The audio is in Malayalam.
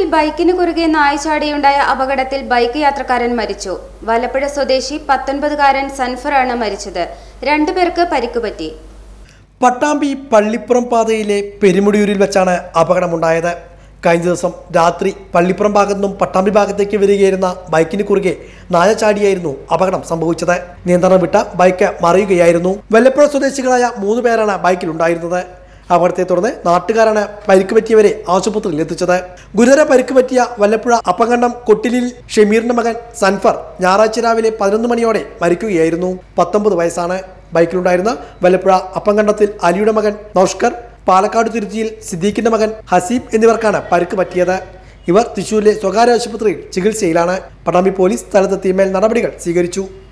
ബൈക്കിന് കുറുകെ നായ ചാടിയുണ്ടായ അപകടത്തിൽ ബൈക്ക് യാത്രക്കാരൻ മരിച്ചു വലപ്പുഴ സ്വദേശി പത്തൊൻപതുകാരൻ സൻഫറാണ് മരിച്ചത് രണ്ടുപേർക്ക് പരിക്കുപറ്റി പട്ടാമ്പി പള്ളിപ്പുറം പാതയിലെ പെരുമുടിയൂരിൽ വെച്ചാണ് അപകടമുണ്ടായത് കഴിഞ്ഞ ദിവസം രാത്രി പള്ളിപ്പുറം ഭാഗത്തു നിന്നും പട്ടാമ്പി ഭാഗത്തേക്ക് വരികയായിരുന്ന ബൈക്കിന് കുറുകെ നായ ചാടിയായിരുന്നു അപകടം സംഭവിച്ചത് നിയന്ത്രണം വിട്ട ബൈക്ക് മറിയുകയായിരുന്നു വെല്ലപ്പുഴ സ്വദേശികളായ മൂന്ന് പേരാണ് ബൈക്കിലുണ്ടായിരുന്നത് അപകടത്തെ തുടർന്ന് നാട്ടുകാരാണ് പരിക്ക് പറ്റിയവരെ ആശുപത്രിയിൽ എത്തിച്ചത് ഗുരുതര പരിക്ക് പറ്റിയ വല്ലപ്പുഴ അപ്പങ്കണ്ടം കൊട്ടിലിൽ ഷമീറിന്റെ മകൻ സൻഫർ ഞായറാഴ്ച രാവിലെ പതിനൊന്ന് മണിയോടെ മരിക്കുകയായിരുന്നു പത്തൊമ്പത് വയസ്സാണ് ബൈക്കിലുണ്ടായിരുന്ന വല്ലപ്പുഴ അപ്പങ്കണ്ടത്തിൽ അലിയുടെ മകൻ നൌഷ്കർ പാലക്കാട് തിരുത്തിയിൽ സിദ്ദീഖിന്റെ മകൻ ഹസീബ് എന്നിവർക്കാണ് പരിക്ക് പറ്റിയത് ഇവർ തൃശൂരിലെ സ്വകാര്യ ആശുപത്രിയിൽ ചികിത്സയിലാണ് പട്ടാമ്പി പോലീസ് സ്ഥലത്തെത്തി മേൽ നടപടികൾ സ്വീകരിച്ചു